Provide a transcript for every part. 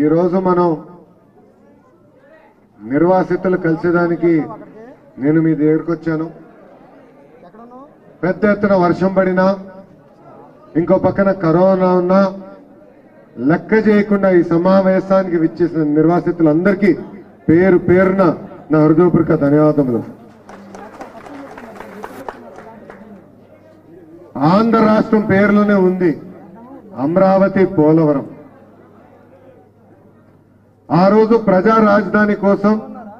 ఈరోజు మనం నిర్వాసితులు కలిసేదానికి నేను మీ దగ్గరకు వచ్చాను పెద్ద ఎత్తున వర్షం పడినా ఇంకో పక్కన కరోనా ఉన్నా లెక్క చేయకుండా ఈ సమావేశానికి విచ్చేసిన నిర్వాసితులందరికీ పేరు పేరున నా హృదయపూర్వక ధన్యవాదములు ఆంధ్ర రాష్ట్రం పేరులోనే ఉంది అమరావతి పోలవరం ఆ రోజు ప్రజా రాజధాని కోసం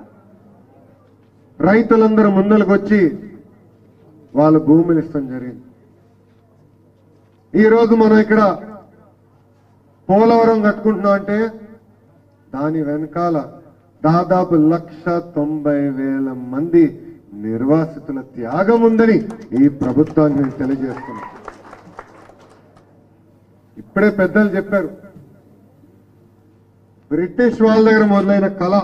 రైతులందరూ ముందరకు వచ్చి వాళ్ళ భూములు ఇస్తాం జరిగింది ఈ రోజు మనం ఇక్కడ పోలవరం కట్టుకుంటున్నాం అంటే దాని వెనకాల దాదాపు లక్ష తొంభై వేల మంది నిర్వాసితుల త్యాగం ఉందని ఈ ప్రభుత్వాన్ని నేను తెలియజేస్తున్నా ఇప్పుడే పెద్దలు చెప్పారు బ్రిటిష్ వాళ్ళ దగ్గర మొదలైన కళ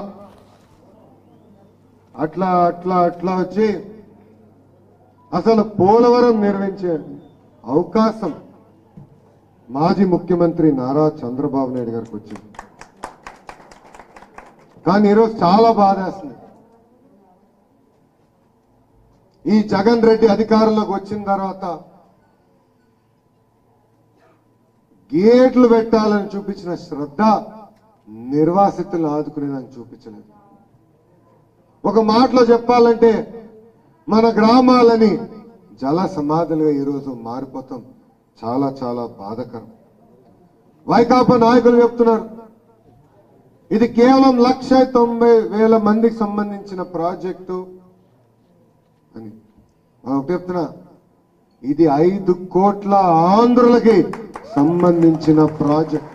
అట్లా అట్లా అట్లా వచ్చి అసలు పోలవరం నిర్మించే అవకాశం మాజీ ముఖ్యమంత్రి నారా చంద్రబాబు నాయుడు గారికి వచ్చింది కానీ ఈరోజు చాలా బాధేస్తుంది ఈ జగన్ రెడ్డి అధికారంలోకి వచ్చిన తర్వాత గేట్లు పెట్టాలని చూపించిన శ్రద్ధ నిర్వాసితులను ఆదుకునేదాన్ని చూపించలేదు ఒక మాటలో చెప్పాలంటే మన గ్రామాలని జల సమాధులుగా ఈరోజు మారిపోతాం చాలా చాలా బాధకరం వైకాపా నాయకులు చెప్తున్నారు ఇది కేవలం లక్ష తొంభై వేల మందికి సంబంధించిన ప్రాజెక్టు అని మనం ఒకటి చెప్తున్నా ఇది ఐదు కోట్ల ఆంధ్రులకి సంబంధించిన ప్రాజెక్ట్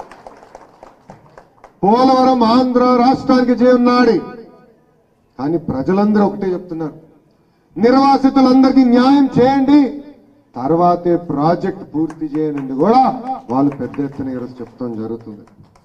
పోలవరం ఆంధ్ర రాష్ట్రానికి జీవనాడి కానీ ప్రజలందరూ ఒకటే చెప్తున్నారు నిర్వాసితులందరికీ న్యాయం చేయండి తర్వాతే ప్రాజెక్ట్ పూర్తి చేయనండి కూడా వాళ్ళు పెద్ద ఎత్తున ఈరోజు చెప్తాం జరుగుతుంది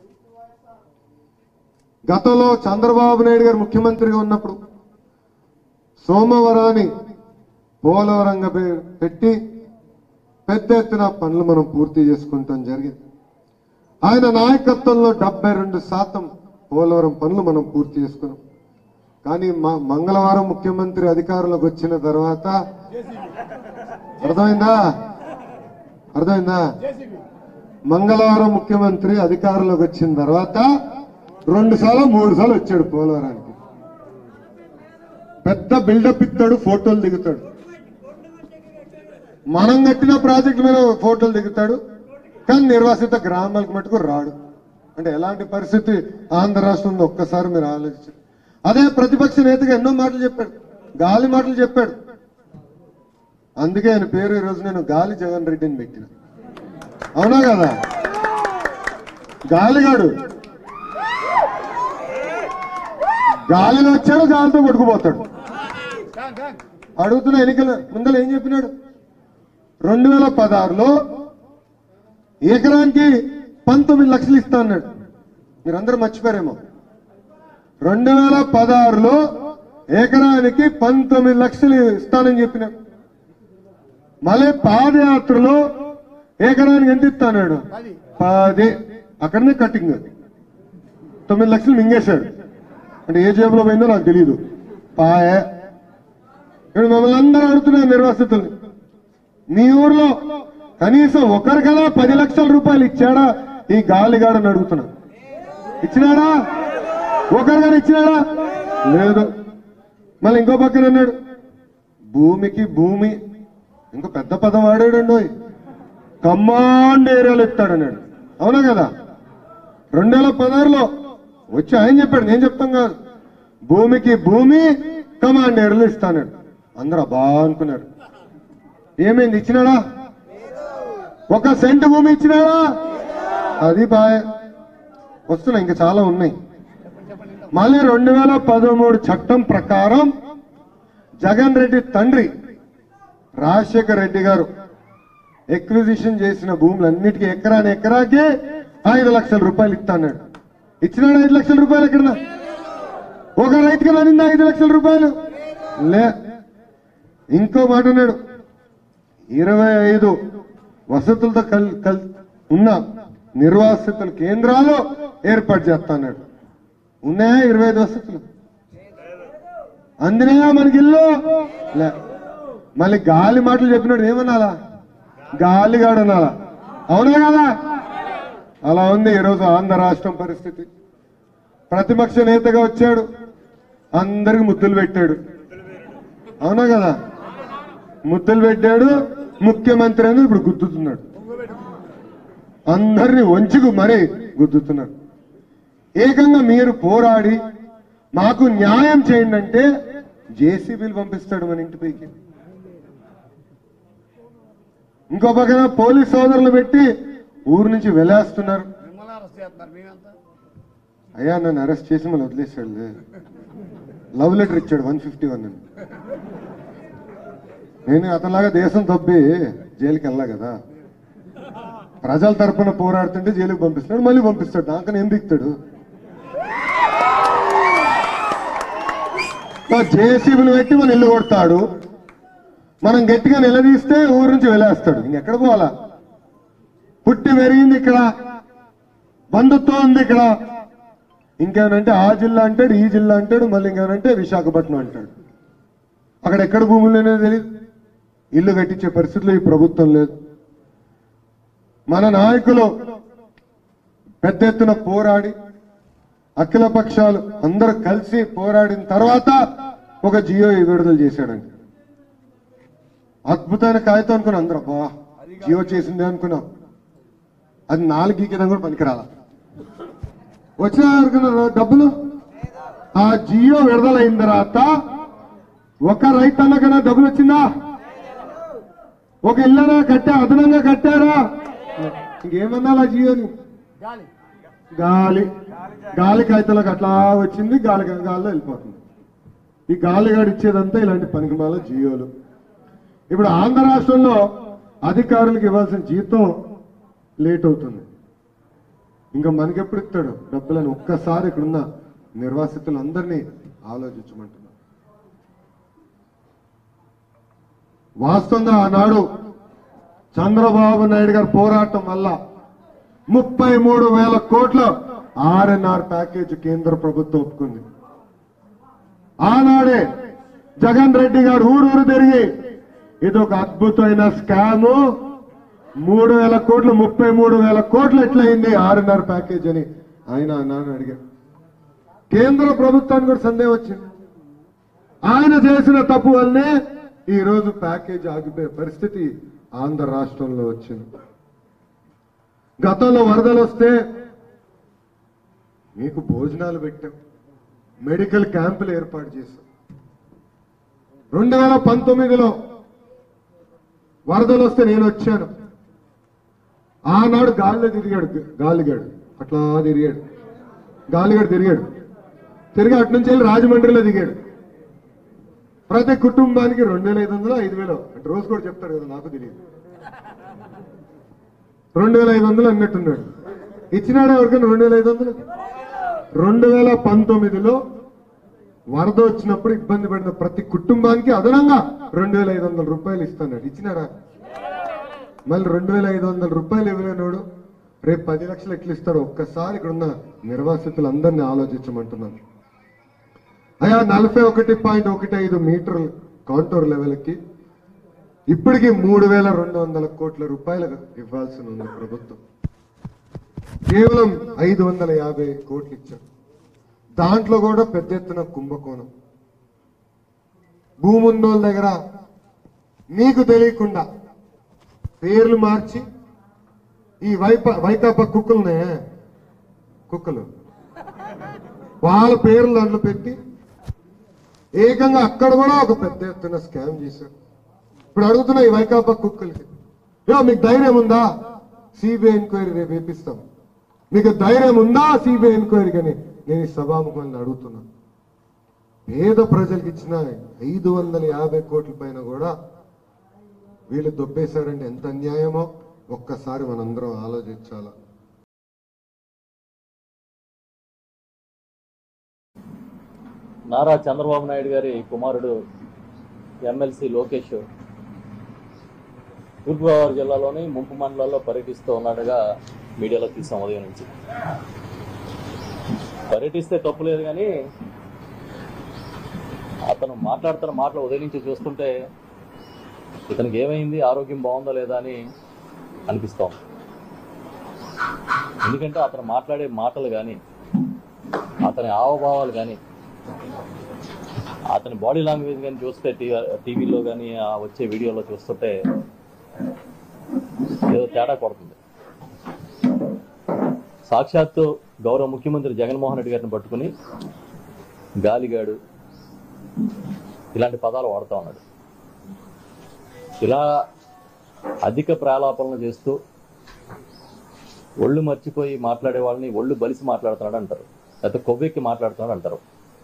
గతంలో చంద్రబాబు నాయుడు గారు ముఖ్యమంత్రిగా ఉన్నప్పుడు సోమవరాన్ని పోలవరంగా పె- పెట్టి పెద్ద ఎత్తున పనులు మనం పూర్తి చేసుకుంటాం జరిగింది ఆయన నాయకత్వంలో డెబ్బై రెండు శాతం పోలవరం పనులు మనం పూర్తి చేసుకున్నాం కానీ మా మంగళవారం ముఖ్యమంత్రి అధికారంలోకి వచ్చిన తర్వాత అర్థమైందా అర్థమైందా మంగళవారం ముఖ్యమంత్రి అధికారంలోకి వచ్చిన తర్వాత రెండు సార్లు మూడు సార్లు వచ్చాడు పోలవరానికి పెద్ద బిల్డప్ ఇస్తాడు ఫోటోలు దిగుతాడు మనం కట్టిన ప్రాజెక్ట్ మీద ఫోటోలు దిగుతాడు కానీ నిర్వాసిత గ్రామాలకు మటుకు రాడు అంటే ఎలాంటి పరిస్థితి ఆంధ్ర రాష్ట్రంలో ఒక్కసారి మీరు ఆలోచించారు అదే ప్రతిపక్ష నేతగా ఎన్నో మాటలు చెప్పాడు గాలి మాటలు చెప్పాడు అందుకే ఆయన పేరు ఈ రోజు నేను గాలి జగన్ రెడ్డిని పెట్టిన అవునా కదా గాలిగాడు గాలిలో వచ్చాడు గాలితో కొట్టుకుపోతాడు అడుగుతున్న ఎన్నికల ముందర ఏం చెప్పినాడు రెండు వేల పదహారులో ఎకరానికి పంతొమ్మిది లక్షలు ఇస్తా అన్నాడు మీరందరూ మర్చిపోయారేమో రెండు వేల పదహారులో ఎకరానికి పంతొమ్మిది లక్షలు ఇస్తానని చెప్పినాడు మళ్ళీ పాదయాత్రలో ఎకరానికి ఎంత ఇస్తాడు పది అక్కడనే కట్టింగ్ తొమ్మిది లక్షలు మింగేశాడు అంటే ఏ జేబులో పోయిందో నాకు తెలియదు పాయ ఇప్పుడు మమ్మల్ని అందరూ అడుగుతున్నారు నిర్వాసితుల్ని మీ ఊర్లో కనీసం ఒకరికదా పది లక్షల రూపాయలు ఇచ్చాడా ఈ గాలిగాడని అడుగుతున్నా ఇచ్చినాడా ఒకరిగానే ఇచ్చినాడా లేదు మళ్ళీ ఇంకో పక్కన అన్నాడు భూమికి భూమి ఇంకో పెద్ద పదం వాడాడండి ఓయ్. కమాండ్ ఏరియాలో ఇస్తాడన్నాడు అవునా కదా రెండు వేల పదహారులో వచ్చి ఆయన చెప్పాడు నేను చెప్తాం కాదు భూమికి భూమి కమాండ్ ఏరియాలో ఇస్తాడు అందరూ బా అనుకున్నారు ఏమైంది ఇచ్చినాడా ఒక సెంటు భూమి ఇచ్చినాడా అది బాయ్ వస్తున్నాయి ఇంకా చాలా ఉన్నాయి మళ్ళీ రెండు వేల పదమూడు చట్టం ప్రకారం జగన్ రెడ్డి తండ్రి రాజశేఖర్ రెడ్డి గారు ఎక్విజిషన్ చేసిన భూములన్నిటికీ ఎకరాని ఎకరాకి ఐదు లక్షల రూపాయలు ఇస్తాడు ఇచ్చినాడు ఐదు లక్షల రూపాయలు ఎక్కడ ఒక రైతుకి అందిందా ఐదు లక్షల రూపాయలు లే ఇంకో మాట అన్నాడు ఇరవై ఐదు వసతులతో కల్ కల్ ఉన్న నిర్వాసితుల కేంద్రాలు ఏర్పాటు చేస్తా అన్నాడు ఉన్నాయా ఇరవై ఐదు వసతులు అందినాయా మనకి ఇల్లు లే మళ్ళీ గాలి మాటలు చెప్పినాడు ఏమనాలా గాలిగాడు అనాలా అవునా కదా అలా ఉంది ఈరోజు ఆంధ్ర రాష్ట్రం పరిస్థితి ప్రతిపక్ష నేతగా వచ్చాడు అందరికి ముద్దులు పెట్టాడు అవునా కదా ముద్దులు పెట్టాడు ముఖ్యమంత్రి అని ఇప్పుడు గుద్దుతున్నాడు అందరిని వంచుకు మరీ గుద్దుతున్నాడు ఏకంగా మీరు పోరాడి మాకు న్యాయం చేయండి అంటే జేసీబీలు పంపిస్తాడు మన ఇంటి పైకి ఇంకో పక్కన పోలీస్ సోదరులు పెట్టి ఊరు నుంచి వెలేస్తున్నారు మిమ్మల్ని అరెస్ట్ చేస్తున్నారు మేమంతా అయ్యా నన్ను అరెస్ట్ చేసి మళ్ళీ వదిలేశాడు లవ్ లెటర్ ఇచ్చాడు వన్ ఫిఫ్టీ వన్ అని నేను అతనిలాగా దేశం తప్పి జైలుకి వెళ్ళా కదా ప్రజల తరపున పోరాడుతుంటే జైలుకి పంపిస్తాడు మళ్ళీ పంపిస్తాడు నాకని ఏం దిగుతాడు జేసీబీలు పెట్టి మన ఇల్లు కొడతాడు మనం గట్టిగా నిలదీస్తే ఊరు నుంచి వెళ్ళేస్తాడు ఇంకెక్కడ పోవాలా పుట్టి పెరిగింది ఇక్కడ బంధుత్వం ఉంది ఇక్కడ ఇంకేమంటే ఆ జిల్లా అంటాడు ఈ జిల్లా అంటాడు మళ్ళీ ఇంకేమంటే విశాఖపట్నం అంటాడు అక్కడ ఎక్కడ భూములు లేదో తెలియదు ఇల్లు కట్టించే పరిస్థితిలో ఈ ప్రభుత్వం లేదు మన నాయకులు పెద్ద ఎత్తున పోరాడి అఖిల పక్షాలు అందరూ కలిసి పోరాడిన తర్వాత ఒక జియో విడుదల చేశాడండి అద్భుతమైన కాగితం అనుకున్నాం అందరూ అబ్బా జియో చేసిందే అనుకున్నాం అది నాలుగు గీకడం కూడా పనికిరాల వచ్చిన అనుకున్నారు డబ్బులు ఆ జియో విడుదలైన తర్వాత ఒక రైతన్న కన్నా డబ్బులు వచ్చిందా ఒక ఇల్లనా కట్టా అదనంగా కట్టారా ఇంకేమన్నా ఆ జియోని గాలి గాలి గాలి కాగితాలకు అట్లా వచ్చింది గాలి గాలిలో వెళ్ళిపోతుంది ఈ గాలిగాడు ఇచ్చేదంతా ఇలాంటి పనికిమాల జియోలు ఇప్పుడు ఆంధ్ర రాష్ట్రంలో అధికారులకు ఇవ్వాల్సిన జీతం లేట్ అవుతుంది ఇంకా మనకెప్పుడు ఇస్తాడు డబ్బులని ఒక్కసారి ఇక్కడున్న నిర్వాసితులందరినీ ఆలోచించమంటున్నా వాస్తవంగా ఆనాడు చంద్రబాబు నాయుడు గారి పోరాటం వల్ల ముప్పై మూడు వేల కోట్ల ఆర్ఎన్ఆర్ ప్యాకేజ్ కేంద్ర ప్రభుత్వం ఒప్పుకుంది ఆనాడే జగన్ రెడ్డి గారు ఊరూరు తిరిగి ఇది ఒక అద్భుతమైన స్కాము మూడు వేల కోట్లు ముప్పై మూడు వేల కోట్లు ఎట్లయింది ఆర్ఎన్ఆర్ ప్యాకేజ్ అని ఆయన అన్నాను అడిగారు కేంద్ర ప్రభుత్వానికి కూడా సందేహం వచ్చింది ఆయన చేసిన తప్పు వల్లనే ఈ రోజు ప్యాకేజ్ ఆగిపోయే పరిస్థితి ఆంధ్ర రాష్ట్రంలో వచ్చింది గతంలో వరదలు వస్తే మీకు భోజనాలు పెట్టాం మెడికల్ క్యాంపులు ఏర్పాటు చేశాం రెండు వేల పంతొమ్మిదిలో వరదలు వస్తే నేను వచ్చాను ఆనాడు గాలిలో తిరిగాడు గాలిగాడు అట్లా తిరిగాడు గాలిగాడు తిరిగాడు తిరిగి అటు నుంచి వెళ్ళి రాజమండ్రిలో దిగాడు ప్రతి కుటుంబానికి రెండు వేల ఐదు వందలు ఐదు వేలు అంటే రోజు కూడా చెప్తారు కదా నాకు తెలియదు రెండు వేల ఐదు వందలు అన్నట్టున్నాడు ఇచ్చినాడు ఎవరికైనా రెండు వేల ఐదు వందలు రెండు వేల పంతొమ్మిదిలో వరద వచ్చినప్పుడు ఇబ్బంది పడిన ప్రతి కుటుంబానికి అదనంగా రెండు వేల ఐదు వందల రూపాయలు ఇస్తున్నాడు ఇచ్చినాడా మళ్ళీ రెండు వేల ఐదు వందల రూపాయలు ఇవ్వలేనోడు రేపు పది లక్షలు ఎట్లా ఇస్తాడు ఒక్కసారి ఇక్కడ ఉన్న నిర్వాసితులందరినీ ఆలోచించమంటున్నాను అయా నలభై ఒకటి పాయింట్ ఒకటి ఐదు మీటర్ కాంటోర్ లెవెల్కి ఇప్పటికి మూడు వేల రెండు వందల కోట్ల రూపాయలు ఇవ్వాల్సి ఉంది ప్రభుత్వం కేవలం ఐదు వందల యాభై కోట్లు ఇచ్చారు దాంట్లో కూడా పెద్ద ఎత్తున కుంభకోణం భూమి ఉన్నోళ్ళ దగ్గర మీకు తెలియకుండా పేర్లు మార్చి ఈ వైప వైకాపా కుక్కలునే కుక్కలు వాళ్ళ పేర్లు దాంట్లో పెట్టి ఏకంగా అక్కడ కూడా ఒక పెద్ద ఎత్తున స్కామ్ చేశారు ఇప్పుడు అడుగుతున్నా ఈ వైకాపా కుక్కలకి యో మీకు ధైర్యం ఉందా సిబిఐ ఎంక్వైరీ రేపు వేపిస్తాం మీకు ధైర్యం ఉందా సిబిఐ ఎంక్వైరీ అని నేను ఈ సభాముఖాన్ని అడుగుతున్నా పేద ప్రజలకు ఇచ్చిన ఐదు వందల యాభై కోట్ల పైన కూడా వీళ్ళు దొబ్బేశారంటే ఎంత అన్యాయమో ఒక్కసారి మనందరం ఆలోచించాలా నారా చంద్రబాబు నాయుడు గారి కుమారుడు ఎమ్మెల్సీ లోకేష్ తూర్పుగోదావరి జిల్లాలోని ముంపు మండలాల్లో పర్యటిస్తూ ఉన్నాడుగా మీడియాలో తీసాం ఉదయం నుంచి పర్యటిస్తే తప్పు లేదు కానీ అతను మాట్లాడుతున్న మాటలు ఉదయం నుంచి చూస్తుంటే ఇతనికి ఏమైంది ఆరోగ్యం బాగుందా లేదా అని అనిపిస్తోంది ఎందుకంటే అతను మాట్లాడే మాటలు కానీ అతని హావభావాలు కానీ అతని బాడీ లాంగ్వేజ్ కానీ చూస్తే టీవీలో కానీ ఆ వచ్చే వీడియోలో చూస్తుంటే ఏదో తేడా కొడుతుంది సాక్షాత్తు గౌరవ ముఖ్యమంత్రి జగన్మోహన్ రెడ్డి గారిని పట్టుకుని గాలిగాడు ఇలాంటి పదాలు వాడుతూ ఉన్నాడు ఇలా అధిక ప్రాలాపనలు చేస్తూ ఒళ్ళు మర్చిపోయి మాట్లాడే వాళ్ళని ఒళ్ళు బలిసి మాట్లాడుతున్నాడు అంటారు లేకపోతే కొవ్వెక్కి మాట్లాడుతున్నాడు అంటారు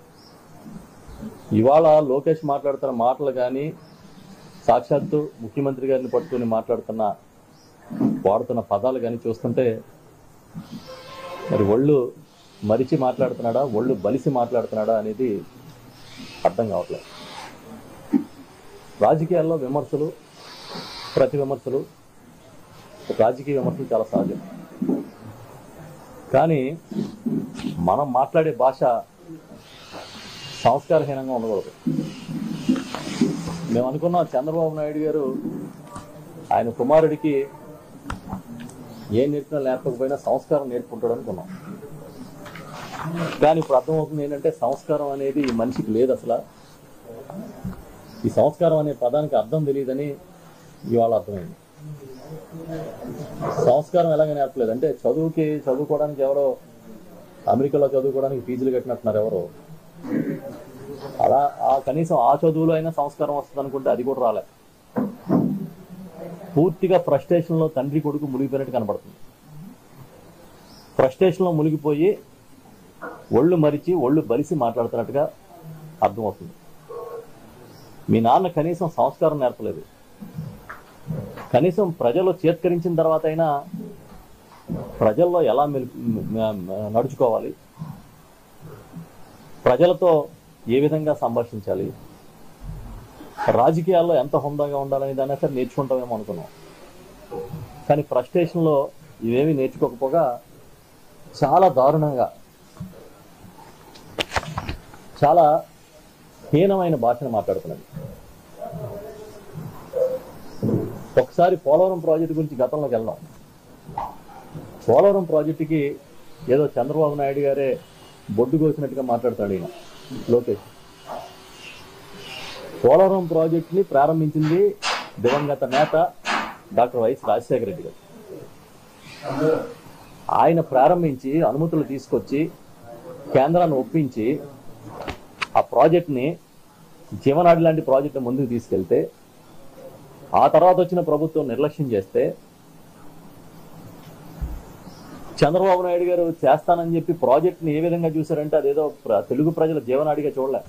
ఇవాళ లోకేష్ మాట్లాడుతున్న మాటలు కానీ సాక్షాత్తు ముఖ్యమంత్రి గారిని పట్టుకుని మాట్లాడుతున్న వాడుతున్న పదాలు కానీ చూస్తుంటే మరి ఒళ్ళు మరిచి మాట్లాడుతున్నాడా ఒళ్ళు బలిసి మాట్లాడుతున్నాడా అనేది అర్థం కావట్లేదు రాజకీయాల్లో విమర్శలు ప్రతి విమర్శలు రాజకీయ విమర్శలు చాలా సహజం కానీ మనం మాట్లాడే భాష సంస్కారహీనంగా ఉండకూడదు మేము అనుకున్నాం చంద్రబాబు నాయుడు గారు ఆయన కుమారుడికి ఏం నేర్పినా నేర్పకపోయినా సంస్కారం నేర్పుకుంటాడు అనుకున్నాం కానీ ఇప్పుడు అర్థమవుతుంది ఏంటంటే సంస్కారం అనేది ఈ మనిషికి లేదు అసలు ఈ సంస్కారం అనే పదానికి అర్థం తెలియదని ఇవాళ అర్థమైంది సంస్కారం ఎలాగ నేర్పలేదు అంటే చదువుకి చదువుకోవడానికి ఎవరో అమెరికాలో చదువుకోవడానికి ఫీజులు కట్టినట్టున్నారు ఎవరో అలా ఆ కనీసం ఆ చదువులో అయినా సంస్కారం వస్తుంది అనుకుంటే అది కూడా రాలే పూర్తిగా ఫ్రస్ట్రేషన్లో తండ్రి కొడుకు మునిగిపోయినట్టు కనబడుతుంది ఫ్రస్ట్రేషన్లో మునిగిపోయి ఒళ్ళు మరిచి ఒళ్ళు బలిసి మాట్లాడుతున్నట్టుగా అర్థమవుతుంది మీ నాన్న కనీసం సంస్కారం నేర్పలేదు కనీసం ప్రజలు చేత్కరించిన తర్వాత అయినా ప్రజల్లో ఎలా మెలు మ- మ- నడుచుకోవాలి ప్రజలతో ఏ విధంగా సంభాషించాలి రాజకీయాల్లో ఎంత హుందాగా ఉండాలని దాన్ని సరే నేర్చుకుంటామేమో అనుకున్నాం కానీ ఫ్రస్ట్రేషన్లో ఇవేమీ నేర్చుకోకపోగా చాలా దారుణంగా చాలా హీనమైన భాషను మాట్లాడుతున్నది ఒకసారి పోలవరం ప్రాజెక్టు గురించి గతంలోకి వెళ్దాం పోలవరం ప్రాజెక్టుకి ఏదో చంద్రబాబు నాయుడు గారే బొడ్డు కోసినట్టుగా మాట్లాడతాడు ఈయన లోకేష్ పోలవరం ప్రాజెక్టుని ప్రారంభించింది దివంగత నేత డాక్టర్ వైఎస్ రాజశేఖర రెడ్డి గారు ఆయన ప్రారంభించి అనుమతులు తీసుకొచ్చి కేంద్రాన్ని ఒప్పించి ఆ ప్రాజెక్ట్ని జీవనాడి లాంటి ప్రాజెక్టు ముందుకు తీసుకెళ్తే ఆ తర్వాత వచ్చిన ప్రభుత్వం నిర్లక్ష్యం చేస్తే చంద్రబాబు నాయుడు గారు చేస్తానని చెప్పి ప్రాజెక్ట్ని ఏ విధంగా చూశారంటే అదేదో ప్ర- తెలుగు ప్రజల జీవనాడిగా చూడలే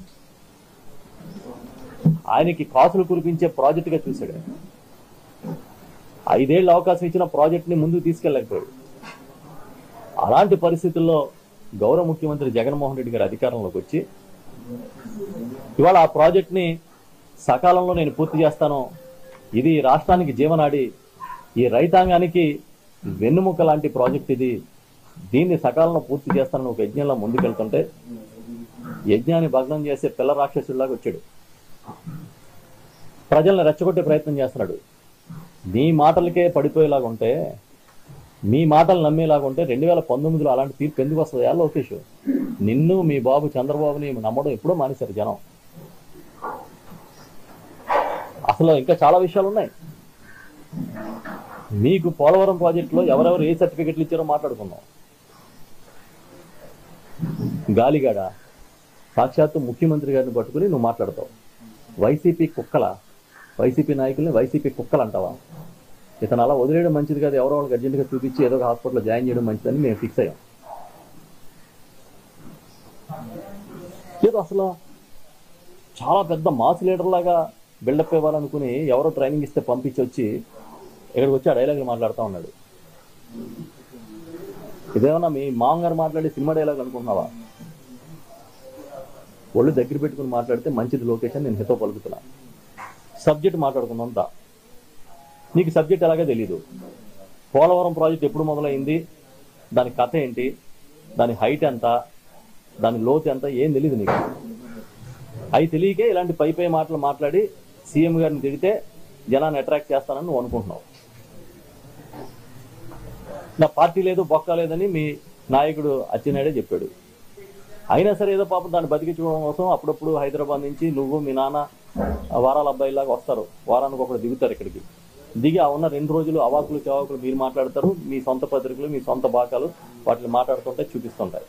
ఆయనకి కాసులు కురిపించే ప్రాజెక్టుగా చూశాడు ఆయన. ఐదేళ్ళు అవకాశం ఇచ్చిన ప్రాజెక్ట్ని ముందుకు తీసుకెళ్ళకపోయాడు అలాంటి పరిస్థితుల్లో గౌరవ ముఖ్యమంత్రి జగన్మోహన్ రెడ్డి గారు అధికారంలోకి వచ్చి ఇవాళ ఆ ప్రాజెక్ట్ని సకాలంలో నేను పూర్తి చేస్తాను ఇది ఈ రాష్ట్రానికి జీవనాడి ఈ రైతాంగానికి వెన్నుముక లాంటి ప్రాజెక్ట్ ఇది దీన్ని సకాలంలో పూర్తి చేస్తానని ఒక యజ్ఞంలో ముందుకెళ్తుంటే యజ్ఞాన్ని భగ్నం చేసే పిల్ల రాక్షసుడిలాగా వచ్చాడు ప్రజల్ని రెచ్చగొట్టే ప్రయత్నం చేస్తున్నాడు నీ మాటలకే పడిపోయేలాగా ఉంటే మీ మాటలు నమ్మేలాగా ఉంటే రెండు వేల పంతొమ్మిదిలో అలాంటి తీర్పు ఎందుకు వస్తుంది యా లోకేష్ నిన్ను మీ బాబు చంద్రబాబుని నమ్మడం ఎప్పుడో మానేశారు జనం అసలు ఇంకా చాలా విషయాలు ఉన్నాయి మీకు పోలవరం ప్రాజెక్టులో ఎవరెవరు ఏ సర్టిఫికెట్లు ఇచ్చారో మాట్లాడుకుందాం గాలిగాడ సాక్షాత్తు ముఖ్యమంత్రి గారిని పట్టుకుని నువ్వు మాట్లాడతావు వైసీపీ కుక్కల వైసీపీ నాయకుల్ని వైసీపీ కుక్కలు అంటావా ఇతను అలా వదిలేయడం మంచిది కాదు ఎవరో వాళ్ళకి అర్జెంటుగా చూపించి ఏదో ఒక హాస్పిటల్లో జాయిన్ చేయడం మంచిదని మేము ఫిక్స్ అయ్యాం ఏదో అసలు చాలా పెద్ద మాస్ లీడర్ లాగా బిల్డప్ ఇవ్వాలనుకుని ఎవరో ట్రైనింగ్ ఇస్తే పంపించి వచ్చి ఇక్కడికి వచ్చి ఆ డైలాగులు మాట్లాడుతూ ఉన్నాడు ఇదేమన్నా మీ మామగారు మాట్లాడే సినిమా డైలాగ్ అనుకుంటున్నావా ఒళ్ళు దగ్గర పెట్టుకుని మాట్లాడితే మంచిది లొకేషన్ నేను హితో పలుకుతున్నా సబ్జెక్ట్ మాట్లాడుకుందాం దా నీకు సబ్జెక్ట్ ఎలాగో తెలీదు పోలవరం ప్రాజెక్ట్ ఎప్పుడు మొదలైంది దాని కథ ఏంటి దాని హైట్ ఎంత దాని లోతు ఎంత ఏం తెలియదు నీకు అవి తెలియకే ఇలాంటి పై పై మాటలు మాట్లాడి సీఎం గారిని తిడితే జనాన్ని అట్రాక్ట్ చేస్తానని నువ్వు అనుకుంటున్నావు నా పార్టీ లేదు బొక్క లేదని మీ నాయకుడు అచ్చెన్నాయుడే చెప్పాడు అయినా సరే ఏదో పాపం దాన్ని బతికించుకోవడం కోసం అప్పుడప్పుడు హైదరాబాద్ నుంచి నువ్వు మీ నాన్న ఆ వారాల అబ్బాయిలాగా వస్తారు వారానికి ఒకడు దిగుతారు ఇక్కడికి దిగి ఆ ఉన్న రెండు రోజులు అవాకులు చవాకులు మీరు మాట్లాడతారు మీ సొంత పత్రికలు మీ సొంత బాకాలు వాటిని మాట్లాడుతుంటే చూపిస్తుంటాయి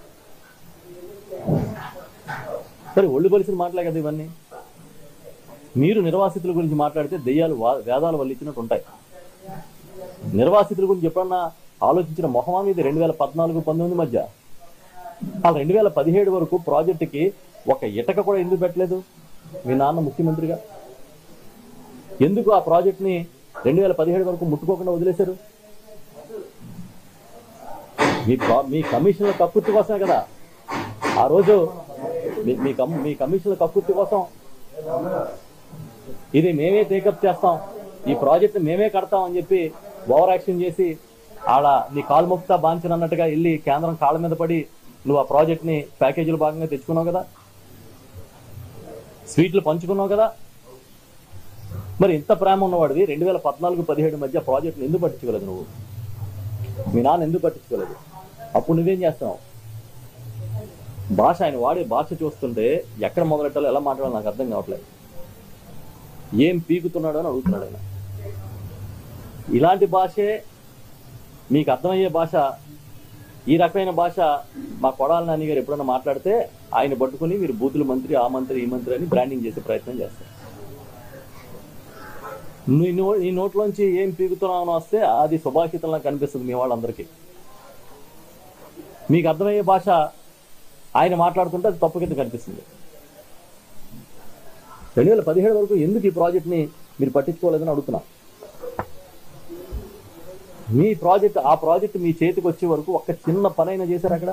సరే ఒళ్ళు బలిసిన మాటలే కదా ఇవన్నీ మీరు నిర్వాసితుల గురించి మాట్లాడితే దెయ్యాలు వా- వేదాలు వల్లించినట్టు ఉంటాయి నిర్వాసితుల గురించి ఎప్పుడన్నా ఆలోచించిన మొహమా మీద రెండు వేల పద్నాలుగు పంతొమ్మిది మధ్య ఆ రెండు వేల పదిహేడు వరకు ప్రాజెక్టుకి ఒక ఇటక కూడా ఎందుకు పెట్టలేదు మీ నాన్న ముఖ్యమంత్రిగా ఎందుకు ఆ ప్రాజెక్ట్ని రెండు వేల పదిహేడు వరకు ముట్టుకోకుండా వదిలేశారు మీ ప్రా- మీ కమిషన్ల కక్కుర్తి కోసమే కదా ఆ రోజు మీ- మీ కమ్ మీ కమిషన్ల కక్కుర్తి కోసం ఇది మేమే టేకప్ చేస్తాం ఈ ప్రాజెక్ట్ మేమే కడతాం అని చెప్పి ఓవర్ యాక్షన్ చేసి ఆడ నీ కాలు మొక్తా బాంచన్ అన్నట్టుగా వెళ్ళి కేంద్రం కాళ్ళ మీద పడి నువ్వు ఆ ప్రాజెక్ట్ ని ప్యాకేజీలు భాగంగా తెచ్చుకున్నావు కదా స్వీట్లు పంచుకున్నావు కదా మరి ఇంత ప్రేమ ఉన్నవాడివి రెండు వేల పద్నాలుగు పదిహేడు మధ్య ప్రాజెక్ట్ని ఎందుకు పట్టించుకోలేదు నువ్వు మీ నాన్న ఎందుకు పట్టించుకోలేదు అప్పుడు నువ్వేం చేస్తున్నావు భాష ఆయన వాడే భాష చూస్తుంటే ఎక్కడ మొదలెట్టాలో ఎలా మాట్లాడాలో నాకు అర్థం కావట్లేదు ఏం పీకుతున్నాడో అని అడుగుతున్నాడు ఆయన ఇలాంటి భాషే మీకు అర్థమయ్యే భాష ఈ రకమైన భాష మా కొడాల నాని గారు ఎప్పుడైనా మాట్లాడితే ఆయన పట్టుకుని మీరు బూతుల మంత్రి ఆ మంత్రి ఈ మంత్రి అని బ్రాండింగ్ చేసే ప్రయత్నం చేస్తారు నీ నో నీ నోట్లోంచి ఏం పీకుతున్నావు అని వస్తే అది సుభాషితంలా కనిపిస్తుంది మీ వాళ్ళందరికీ మీకు అర్థమయ్యే భాష ఆయన మాట్లాడుతుంటే అది తప్పు కింద కనిపిస్తుంది రెండు వేల పదిహేడు వరకు ఎందుకు ఈ ప్రాజెక్ట్ని మీరు పట్టించుకోలేదని అడుగుతున్నా మీ ప్రాజెక్ట్ ఆ ప్రాజెక్ట్ మీ చేతికి వచ్చే వరకు ఒక్క చిన్న పనైనా చేశారు అక్కడ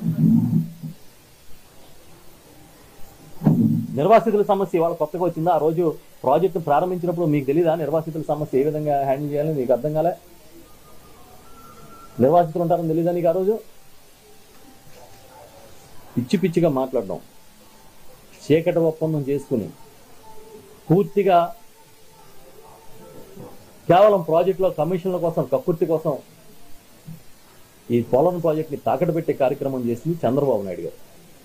నిర్వాసితుల సమస్య ఇవాళ కొత్తగా వచ్చిందా ఆ రోజు ప్రాజెక్ట్ ప్రారంభించినప్పుడు మీకు తెలీదా నిర్వాసితుల సమస్య ఏ విధంగా హ్యాండిల్ చేయాలని మీకు అర్థం కాలే నిర్వాసితులు ఉంటారని తెలీదా నీకు ఆ రోజు పిచ్చి పిచ్చిగా మాట్లాడడం చీకటి ఒప్పందం చేసుకుని పూర్తిగా కేవలం ప్రాజెక్టులో కమిషన్ల కోసం కక్కుర్తి కోసం ఈ పోలవరం ప్రాజెక్ట్ని తాకట్టు పెట్టే కార్యక్రమం చేసింది చంద్రబాబు నాయుడు గారు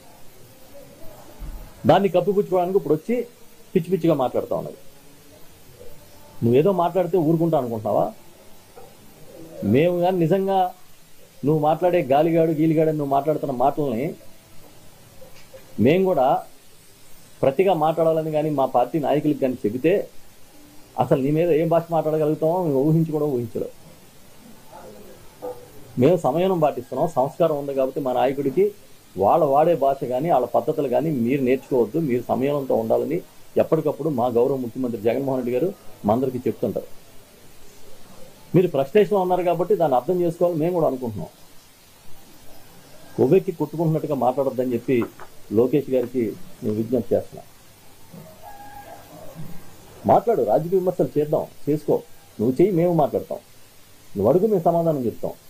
దాన్ని కప్పిపుచ్చుకోవడానికి ఇప్పుడు వచ్చి పిచ్చి పిచ్చిగా మాట్లాడుతూ ఉన్నది నువ్వేదో మాట్లాడితే ఊరుకుంటా అనుకుంటున్నావా మేము కానీ నిజంగా నువ్వు మాట్లాడే గాలిగాడు గీలిగాడు అని నువ్వు మాట్లాడుతున్న మాటల్ని మేము కూడా ప్రతిగా మాట్లాడాలని కానీ మా పార్టీ నాయకులకు కానీ చెబితే అసలు నీ మీద ఏం భాష మాట్లాడగలుగుతామో మేము ఊహించి కూడా ఊహించడం మేము సమయం పాటిస్తున్నాం సంస్కారం ఉంది కాబట్టి మా నాయకుడికి వాళ్ళ వాడే భాష కానీ వాళ్ళ పద్ధతులు కానీ మీరు నేర్చుకోవద్దు మీరు సమయంతో ఉండాలని ఎప్పటికప్పుడు మా గౌరవ ముఖ్యమంత్రి జగన్మోహన్ రెడ్డి గారు మా అందరికీ చెప్తుంటారు మీరు ఫ్రస్ట్రేషన్లో ఉన్నారు కాబట్టి దాన్ని అర్థం చేసుకోవాలని మేము కూడా అనుకుంటున్నాం కొవ్వెక్కి కుట్టుకుంటున్నట్టుగా మాట్లాడొద్దని చెప్పి లోకేష్ గారికి నేను విజ్ఞప్తి చేస్తున్నా మాట్లాడు రాజకీయ విమర్శలు చేద్దాం చేసుకో నువ్వు చెయ్యి మేము మాట్లాడతాం నువ్వు అడుగు మేము సమాధానం చెప్తాం